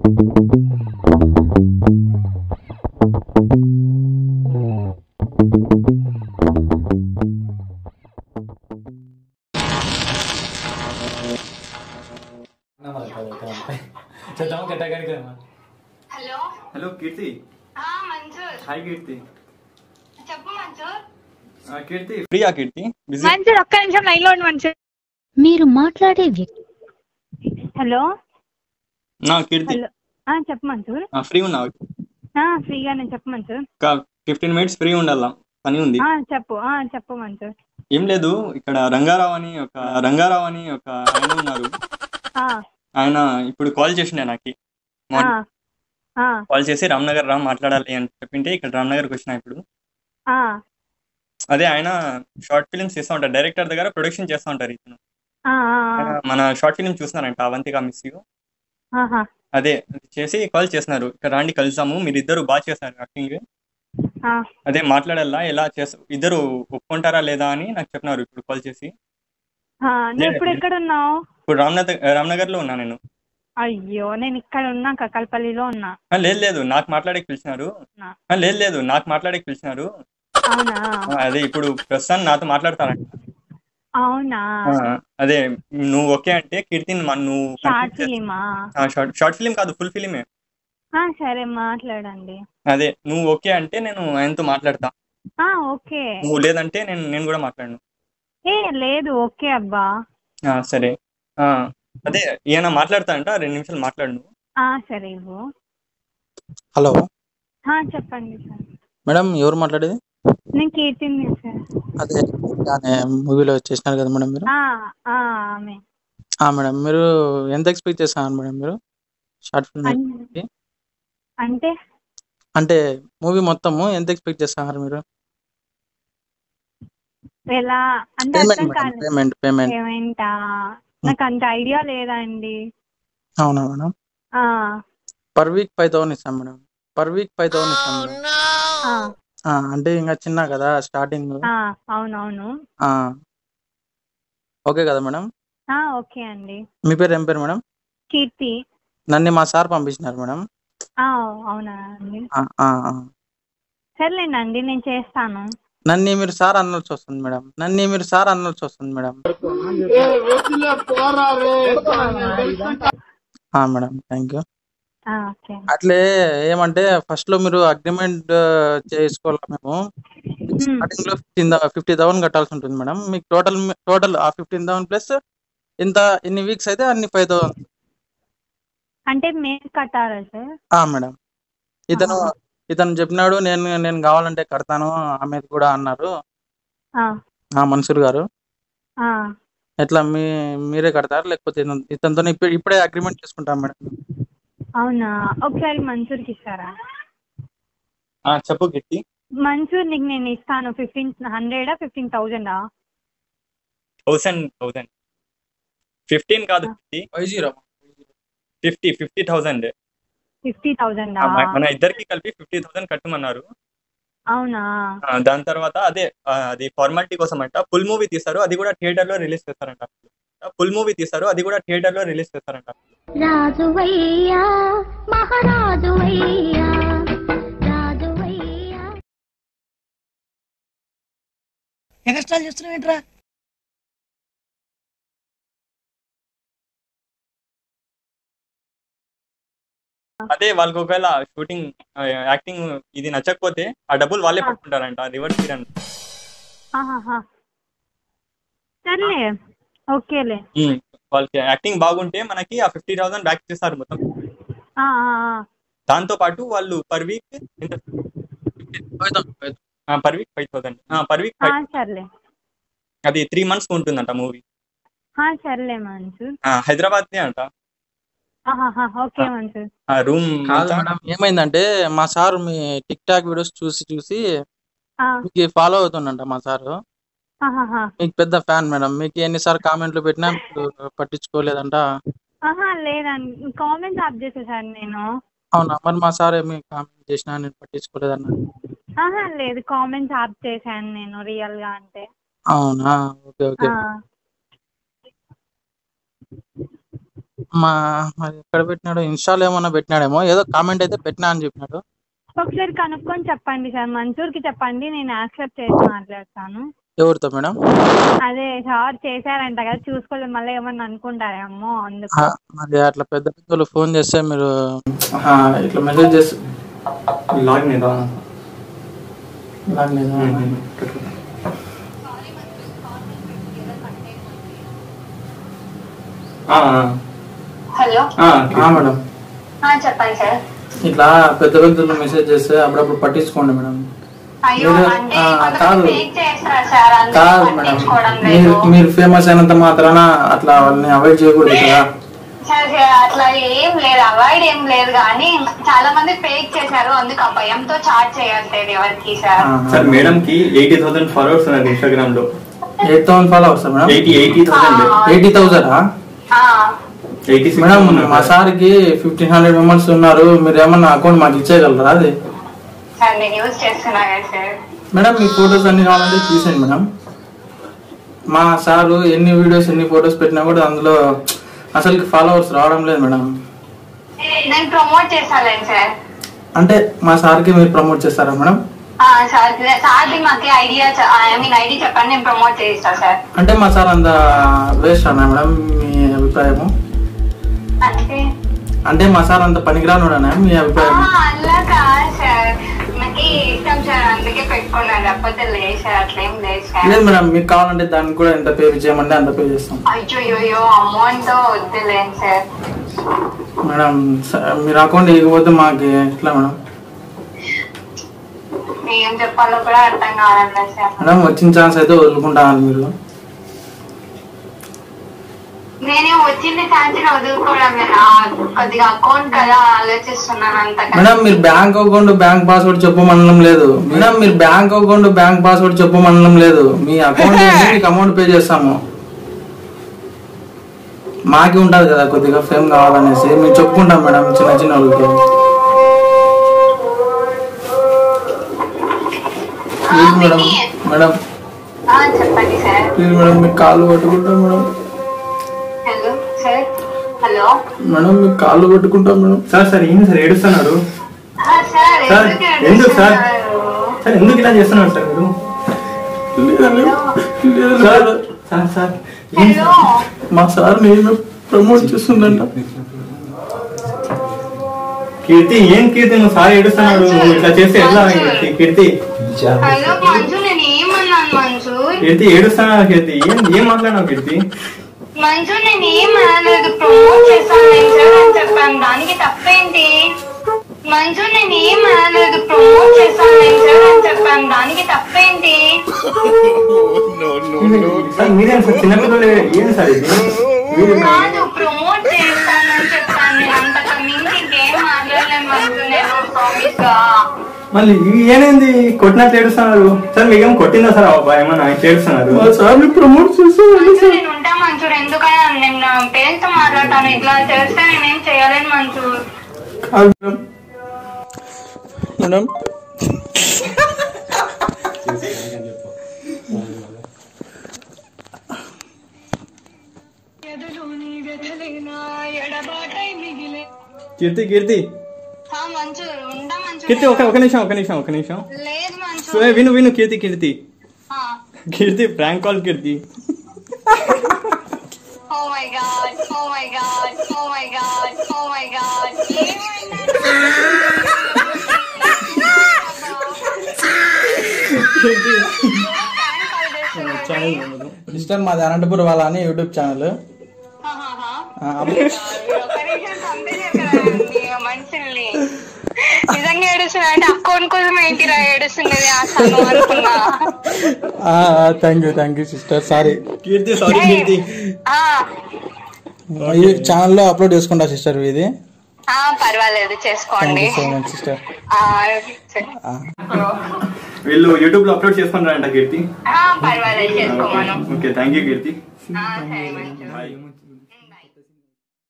చేద్దాం కట్టగానికి hello hello కీర్తి ఆ Manzoor hi కీర్తి చెప్పు మంజూర్ ఆ, కీర్తి ఫ్రీయా కీర్తి బిజీ మంజూర్ ఒక్క నిమిషం లైన్ లో ఉండు మంజూర్ మీరు మాట్లాడే వ్యక్తి హలో నా కీర్తి హలో ఆ చెప్పు మంజూర్ ఆ, ఫ్రీ ఉన్నావు ఆ ఫ్రీగానే చెప్పు మంజూర్ ఒక ఫిఫ్టీన్ మినిట్స్ ఫ్రీ ఉండాలా పని ఉంది ఆ చెప్పు ఆ చెప్పు మంజూర్ ఏం లేదు ఇక్కడ రంగారావు అని ఒక రంగారావు అని ఒక ఆయన ఉన్నారు ఆ ఆయన ఇప్పుడు కాల్ చేసిండే నాకు ఆ ఆ కాల్ చేసి రామ్నగర్ రా మాట్లాడాలి అని చెప్పింటే ఇక్కడ రామ్నగర్కి వచ్చిన ఇప్పుడు ఆ అదే ఆయన షార్ట్ ఫిల్మ్స్ చేస్తూ ఉంటారు డైరెక్టర్ దగ్గర ప్రొడక్షన్ చేస్తూ ఉంటారు ఇతను ఆ ఆ, ఆయన మన షార్ట్ ఫిల్మ్ చూస్తున్నారంట అవంతిగా మిస్ యూ ఆహా అదే చేసి కాల్ చేస్తున్నారు ఇక్కడ రాండి కలుసాము మీరు ఇద్దరు బాగా చేస్తారు యాక్టింగ్ ఆ అదే మాట్లాడాలా ఎలా చేస్తా ఇద్దరు ఒప్పుకుంటారా లేదా అని నాకు చెప్పినారు ఇప్పుడు కాల్ చేసి ఆ, నువ్వు ఇప్పుడు ఎక్కడ ఉన్నావు ఇప్పుడు రామ్నగర్ రామ్నగర్ లో ఉన్నా నేను అయ్యో నేను ఇక్కడ ఉన్నా కకల్పల్లిలో ఉన్నా ఆ, లేదు లేదు నాకు మాట్లాడేకి పిలిచినారు నా. ఆ, లేదు లేదు నాకు మాట్లాడేకి పిలిచినారు అవునా ఆ, అదే ఇప్పుడు ప్రస్తుతం నాతో మాట్లాడతారంట అవునా ఆ, అదే నువ్వు ఓకే అంటే కీర్తిని మన నువ్వు షార్ట్ ఫిలిమా షార్ట్ షార్ట్ ఫిలిం కాదు ఫుల్ ఫిలిమే ఆ సరే మాట్లాడండి అదే నువ్వు ఓకే అంటే నేను ఆయనతో మాట్లాడతా ఆ ఓకే నువ్వు లేదంటే నేను నేను కూడా మాట్లాడను ఏ లేదు ఓకే అబ్బా ఆ, సరే ఆ, అదే ఈయన మాట్లాడతా అంట రెండు నిమిషాలు మాట్లాడు నువ్వు ఆ సరే ఇవ్వు హలో ఆ, చెప్పండి సార్ మేడం ఎవరు మాట్లాడేది నేను కీర్తిని సార్ అదే అనే మూవీలో చేసినారు కదా మేడం మీరు ఆ, ఆ, ఆమె ఆ మేడం మీరు ఎంత ఎక్స్పెక్ట్ చేస్తున్నారు మేడం మీరు షార్ట్ ఫిల్మ్ అన్- అంటే అంటే మూవీ మొత్తము ఎంత ఎక్స్పెక్ట్ చేస్తున్నారు మీరు ఎలా అంటే పేమెంట్ అర్థం మేడం కాలేదు పేమెంట్ పేమెంట్ ఏమైంటా నాకు అంత ఐడియా లేదండి అవునా మేడం ఆ, పర్ వీక్ ఫైవ్ థౌసండ్ ఇస్తాం madam per week five thousand ఇస్తాం మేడం ఆ, ఆ, అంటే ఇంకా చిన్న కదా స్టార్టింగ్ ఆ, అవునవును ఓకే కదా మేడం ఆ, ఓకే అండి మీ పేరు ఏం పేరు మేడం కీర్తి నన్ను మా సార్ పంపించినారు మేడం ఆ, అవునా అండి ఆ, ఆ, ఆ. సర్లేండి నేను చేస్తాను నన్ను మీరు సార్ అనాల్సి వస్తుంది మేడం నన్ను మీరు సార్ అనాల్సి వస్తుంది మేడం ఆ, మేడం థ్యాంక్ యూ ఆ, ఓకే అట్లే ఏమంటే ఫస్ట్ లో మీరు అగ్రిమెంట్ చేసుకోవాలి మేము ఉమ్, స్టార్టింగ్ లో ఫిఫ్టీన్ ఫిఫ్టీ థౌసండ్ కట్టాల్సి ఉంటుంది మేడం మీకు టోటల్ టోటల్ ఆ ఫిఫ్టీన్ థౌసండ్ ప్లస్ ఇంత ఎన్ని వీక్స్ అయితే అన్ని ఫైవ్ థౌసండ్ అంటే మేము కట్టాలా సార్ మేడం ఇతను ఆహా. ఇతను చెప్పినాడు నేను నేను కావాలంటే కడతాను ఆమె కూడా అన్నారు ఆ, ఆ మన్సూర్ గారు ఆ, ఎట్లా మీ మీరే కడతారు లేకపోతే ఇతను- ఇతనితో ఇప్పుడు ఇప్పుడే అగ్రిమెంట్ చేసుకుంటాం మేడం అవునా ఒకసారి మన్సూర్కి ఇస్తారా ఆ, చెప్పు కీర్తి మన్సూర్ నీకు నేను ఇస్తాను ఫిఫ్టీన్ హండ్రెడా ఫిఫ్టీన్ థౌజండా థౌసండ్ థౌసండ్ ఫిఫ్టీన్ కాదు fifty five zero fifty fifty thousand fifty థౌజండా మన ఇద్దరికి కలిపి ఫిఫ్టీ థౌసండ్ కట్టమన్నారు అవునా ఆ, దాని తర్వాత అదే ఆ, అది ఫార్మాలిటీ కోసం అంట ఫుల్ మూవీ తీస్తారు అది కూడా థియేటర్ లో రిలీజ్ చేస్తారంట ఫుల్ మూవీ తీస్తారు అది కూడా థియేటర్ లో రిలీజ్ చేస్తారంట రాజువయ్యా మహారాజువయ్యా రాజువయ్యా ఎక్స్ట్రా చేస్తున్నావు ఏంట్రా అదే వాళ్ళకి ఒకవేళ షూటింగ్ యాక్టింగ్ ఇది నచ్చకపోతే ఆ డబ్బులు వాళ్ళే ఆ. పట్టుకుంటారంట రివర్స్ తీరని ఆహాహా. సర్లే ఓకేలే వాళ్ళకి యాక్టింగ్ బాగుంటే మనకి ఆ ఫిఫ్టీ థౌసండ్ బ్యాక్ చేస్తారు మొత్తం ఆ, ఆ, ఆ. దాంతో పాటు వాళ్ళు పర్ వీక్ ఎంత per week five thousand per week ఆ, ఫైవ్ సర్లే అది త్రీ మంత్స్ ఉంటుందంట మూవీ ఆ, సర్లే మన్సూర్ హైదరాబాద్ అంట ఆహాహా, ఓకే మన్సూర్ ఆ రూమ్ కాదు మేడం ఏమైందంటే మా సార్ మీ టిక్ టాక్ వీడియోస్ చూసి చూసి ఆ, మీకు ఫాలో అవుతుండంట మా సారు ఆహాహా. మీకు పెద్ద ఫ్యాన్ మేడం మీకు ఎన్నిసార్లు కామెంట్లు పెట్టినా మీరు పట్టించుకోలేదంట ఆహా లేదండి కామెంట్స్ ఆఫ్ చేసేసాను నేను అవునా మరి మా సార్ ఏమి కామెంట్ చేసినా నేను పట్టించుకోలేదన్న ఆహా లేదు కామెంట్స్ ఆఫ్ చేశాను నేను రియల్ గా అంటే అవునా ఓకే ఓకే ఆ, మా మరి ఎక్కడ పెట్టినాడు ఇన్స్టాలో ఏమన్నా పెట్టినాడేమో ఏదో కామెంట్ అయితే పెట్టినా అని చెప్పినాడు ఒకసారి కనుక్కొని చెప్పండి సార్ మన్సూర్కి చెప్పండి నేను యాక్సెప్ట్ చేసి మాట్లాడతాను ఎవరితో మేడం అదే సార్ చేశారంట కదా చూసుకోలేదు మళ్ళీ ఏమన్నా అనుకుంటారేమో అందుకు ఆ, మరి అట్లా పెద్ద పెద్దలు ఫోన్ చేస్తే మీరు ఆ, ఇట్లా మెసేజ్ చేసి లాగిన్ ఏదా లాగలేదా? హలో ఆ, మేడం ఆ, చెప్పండి సార్ ఇట్లా పెద్ద పెద్దలు మెసేజ్ చేస్తే అప్పుడప్పుడు పట్టించుకోండి మేడం అయ్యో మీరు- అంటే ఆ, కొంతమంది కాదు. fake చేస్తున్నారు సార్ అందుకే కాదు మేడం పట్టించుకోవడం మీరు లేదు మీరు ఫేమస్ అయినంత మాత్రాన అట్లా వాళ్ళని అవాయిడ్ చేయకూడదు కదా సార్ సార్, అట్లా ఏం లేదు అవాయిడ్ ఏం లేదు కానీ చాలా మంది ఫేక్ చేశారు అందుకు ఆ భయంతో చాట్ చేయట్లేదు ఎవరికి సార్ సార్ మేడం కి ఎయిటీ థౌసండ్ ఫాలోవర్స్ ఉన్నారు ఇన్స్టాగ్రామ్ లో ఎయిట్ థౌసండ్ ఫాలో అవుతా madam eighty eighty thousand eighty thousand ఆ, ఎయిటీ మేడం మా సార్కి ఫిఫ్టీన్ హండ్రెడ్ మెంబర్స్ ఉన్నారు మీరు ఏమన్నా అకౌంట్ మాకు ఇచ్చేయగలరా అది సార్ నేను యూజ్ చేస్తున్నా కదా సార్ మేడం మీ ఫొటోస్ అన్ని కావాలంటే తీసేయండి మేడం మా సారు ఎన్ని వీడియోస్ ఎన్ని ఫొటోస్ పెట్టినా కూడా అందులో అసలు ఫాలోవర్స్ రావడం లేదు మేడం నేను ప్రమోట్ చేస్తాను సార్ అంటే మా సార్కి మీరు ప్రమోట్ చేస్తారా మేడం ఆ, సార్ సార్ది మాకు ఐడియా ఐ మీన్ ఐడి చెప్పండి నేను ప్రమోట్ చేయిస్తా సార్ అంటే మా సార్ అంత వేస్ట్ అన్నా మేడం మీ అభిప్రాయము అంటే అంటే మా సార్ అంత పనికిరానుడనా మీ ఆ, అభిప్రాయం అలా కాదు సార్ నాకు ఇష్టం సార్ అందుకే పెట్టుకున్నాను లేకపోతే లేదు సార్ అట్లేం లేదు సార్ లేదు మేడం మీకు కావాలంటే దానికి కూడా ఎంత పే చేయమంటే అంత పే చేస్తాం అయ్యో అమౌంట్ వద్దులేను సార్ మేడం స- మీరు అకౌంట్ ఇవ్వకపోతే మాకు ఎట్లా మేడం ఏం చెప్పాలో కూడా అర్థం కావాలన్నా సార్ మేడం వచ్చిన ఛాన్స్ అయితే వదులుకుంటాను మీరు నేనే వచ్చింది ఛాన్స్ వదులుకోవడం లేదు. ఆ, కొద్దిగా అకౌంట్ కదా ఆలోచిస్తున్నాను అంత మేడం మీరు బ్యాంక్ అకౌంట్ బ్యాంక్ పాస్వర్డ్ చెప్పమనడం లేదు మేడం మీరు బ్యాంక్ అకౌంట్ బ్యాంక్ పాస్వర్డ్ చెప్పమనడం లేదు మీ అకౌంట్ ఏంటి, మీకు అమౌంట్ పే చేస్తాము మాకి ఉంటది కదా కొద్దిగా ఫేమ్ కావాలనేసి మేము చెప్పుకుంటాం మేడం చిన్న చిన్న వాళ్ళకి ప్లీజ్ మేడం మేడం ఆ, చెప్పండి సార్ ప్లీజ్ మేడం మీకు కాళ్ళు పట్టుకుంటాం madam hello sir hello madam మీకు కాళ్ళు పట్టుకుంటాం మేడం సార్ సార్ ఏంటి సార్ ఏడుస్తున్నారు ఆ, సార్ సార్, ఎందుకు ఎందుకు సార్? ఏడుస్తున్నారు? సార్ ఎందుకు ఇలా చేస్తున్నారు సార్ మీరు లేదు, సార్ లేదు. సార్ సార్ ఏంటి హలో సార్? మా సార్ నేను ప్రమోట్ చేస్తుందంట కీర్తి ఏం కీర్తి నువ్వు సార్ ఏడుస్తున్నాడు నువ్వు ఇట్లా చేస్తే ఎట్లా కీర్తి కీర్తి హలో మంజు నేను ఏమన్నాను మంజు కీర్తి ఏడుస్తున్నాడు కీర్తి ఏం ఏం మాట్లాడినావు కీర్తి మంజు నేను ఏం అనలేదు ప్రమోట్ చేస్తాను నేను సార్ అని చెప్పాను దానికి తప్పేంటి మంజు నేను ఏం అనలేదు ప్రమోట్ చేస్తాను నేను సార్ అని చెప్పాను దానికి తప్పేంటి సార్ మీరేం సార్ చిన్నపిల్లలు ఏం సార్ ఇది మీరు కాదు ప్రమోట్ చేస్తానని చెప్పాను నేను అంతకు మించి ఇంకేం మాట్లాడలేను మంజు నేను ప్రామిస్ గా మళ్ళీ ఇవి ఏమైంది కొట్టినట్లు ఏడుస్తున్నారు సార్ మీకేం కొట్టిందా సార్ ఆ అబ్బాయి ఏమన్నా ఇట్లా ఏడుస్తున్నారు మా సార్ని ప్రమోట్ చేస్తామండి మంజు నేను ఉంటా మంజు ఎందుకైనా నేను పేరెంట్స్ తో మాట్లాడతాను ఇట్లా చేస్తే నేనేం చేయలేను మంజు కాదు మేడం మేడం కీర్తి కీర్తి ఆ, మంజు ఉంటా మంజు కీర్తి ఒక ఒక నిమిషం ఒక నిమిషం ఒక నిమిషం లేదు మంజు సో విను విను కీర్తి కీర్తి ఆ. Keerthi prank call Keerthi oh my God oh my God oh my God oh my God sister మాది అనంతపురం వాళ్ళ అని యూట్యూబ్ ఛానల్ మనుషుల్ని నిజంగా ఏడుస్తున్నా అంటే అకౌంట్ కోసం ఏంటిరా ఏడుస్తున్నది అసలు అనుకున్నా thank you thank you sister sorry Keerthi sorry Keerthi ఆ, ఈ ఛానల్లో అప్లోడ్ చేసుకుంటా సిస్టర్ ఇది ఆ, పర్వాలేదు థ్యాంక్ చేసుకోండి యూ సో మచ్ సిస్టర్ ఆ, వీళ్ళు యూట్యూబ్ లో అప్లోడ్ చేసుకుంటారంట కీర్తి ఆ, పర్వాలేదు చేసుకోమను ఓకే థ్యాంక్ యూ కీర్తి ఆ, సరే మంచిది బాయ్